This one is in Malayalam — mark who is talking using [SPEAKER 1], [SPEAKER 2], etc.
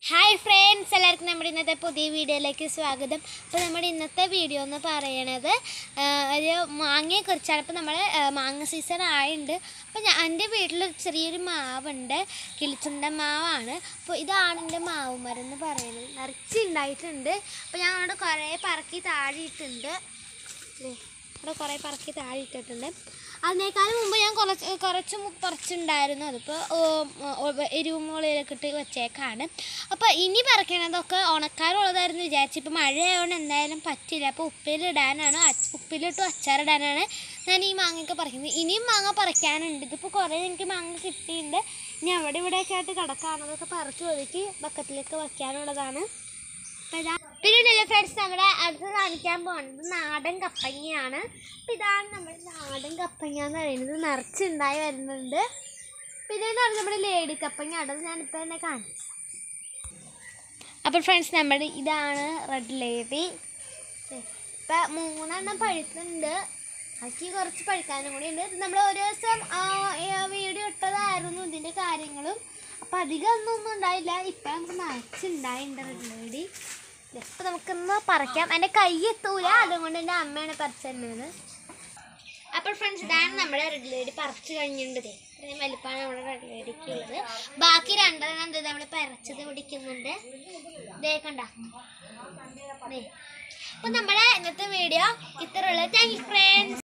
[SPEAKER 1] ഹായ് ഫ്രണ്ട്സ് എല്ലാവർക്കും നമ്മുടെ ഇന്നത്തെ പുതിയ വീഡിയോയിലേക്ക് സ്വാഗതം അപ്പോൾ നമ്മുടെ ഇന്നത്തെ വീഡിയോ എന്ന് പറയണത് ആ, ഒരു മാങ്ങയെ കുറിച്ചാണ് ഇപ്പോൾ നമ്മൾ മാങ്ങ സീസൺ ആയിട്ടുണ്ട് അപ്പോൾ ഞാൻ എൻ്റെ വീട്ടിൽ ചെറിയൊരു മാവുണ്ട് കിളിച്ചുണ്ട മാവാണ് അപ്പോൾ ഇതാണ് എൻ്റെ മാവ് മരം എന്ന് പറയുന്നത് നിറച്ചുണ്ടായിട്ടുണ്ട് അപ്പോൾ ഞാൻ അവിടെ കുറേ പറക്കി താഴെയിട്ടുണ്ട് ദേ, അവിടെ കുറേ പറക്കി താഴെ ഇട്ടിട്ടുണ്ട് അതിനേക്കാളും മുമ്പ് ഞാൻ കുറച്ച് കുറച്ച് മു- കുറച്ചുണ്ടായിരുന്നു അതിപ്പോൾ എരിവുമുള്ളിലൊക്കെ ഇട്ട് വെച്ചേക്കാണ് അപ്പോൾ ഇനി പറിക്കണതൊക്കെ ഉണക്കാനുള്ളതായിരുന്നു വിചാരിച്ചു ഇപ്പോൾ മഴയായതുകൊണ്ട് എന്തായാലും പറ്റില്ല അപ്പോൾ ഉപ്പിലിടാനാണ് അ- ഉപ്പിലിട്ട് അച്ചാറിടാനാണ് ഞാൻ ഈ മാങ്ങയൊക്കെ പറിക്കുന്നത് ഇനിയും മാങ്ങ പറിക്കാനുണ്ട് ഇതിപ്പോൾ കുറേ എനിക്ക് മാങ്ങ കിട്ടിയിട്ടുണ്ട് ഇനി അവിടെ ഇവിടെയൊക്കെ ആയിട്ട് കിടക്കാണ് അതൊക്കെ പറിച്ച് ഒതുക്കി ബക്കറ്റിലേക്ക് വയ്ക്കാനുള്ളതാണ് അപ്പൊ ഇതാ പിന്നെ ഫ്രണ്ട്സ് നമ്മുടെ അടുത്ത് കാണിക്കാൻ പോകുന്നത് നാടൻ കപ്പങ്ങയാണ് അപ്പൊ ഇതാണ് നമ്മുടെ നാടൻ കപ്പങ്ങ എന്ന് പറയുന്നത് നിറച്ചുണ്ടായി വരുന്നുണ്ട് പിന്നെ എന്ന് പറഞ്ഞാൽ നമ്മുടെ ലേഡി കപ്പങ്ങ അത് ഞാനിപ്പോൾ തന്നെ കാണിച്ചു അപ്പോൾ ഫ്രണ്ട്സ് നമ്മുടെ ഇതാണ് റെഡ് ലേഡി ഇപ്പം മൂന്നെണ്ണം പഴുത്തുണ്ട് ബാക്കി കുറച്ച് പഴുക്കാനും കൂടി ഉണ്ട് ഇത് നമ്മൾ ഒരു ദിവസം വീഡിയോ ഇട്ടതായിരുന്നു ഇതിൻ്റെ കാര്യങ്ങളും അപ്പം അധികം ഒന്നും ഒന്നും ഉണ്ടായില്ല ഇപ്പം നമുക്ക് നിറച്ചുണ്ടായിട്ടുണ്ട് റെഡ് ലേഡി ഇപ്പം നമുക്കൊന്ന് പറിക്കാം എൻ്റെ കൈ എത്തൂല അതുകൊണ്ട് എൻ്റെ അമ്മയാണ് പറിച്ചു തരുന്നത് അപ്പോൾ ഫ്രണ്ട്സ് ഇതാണ് നമ്മുടെ റെഡ് ലേഡി പറിച്ചു കഴിഞ്ഞിട്ടുണ്ട് ദേ. ഇത്രയും വലിപ്പമാണ് നമ്മുടെ റെഡ് ലേഡിക്ക് ഉള്ളത് ബാക്കി രണ്ടെണ്ണം എന്ത് നമ്മൾ പറിച്ചത് പിടിക്കുന്നുണ്ട് ദേ കണ്ട ദേ. അപ്പോൾ നമ്മുടെ ഇന്നത്തെ വീഡിയോ ഇത്രയുള്ളത് താങ്ക് യു ഫ്രണ്ട്സ്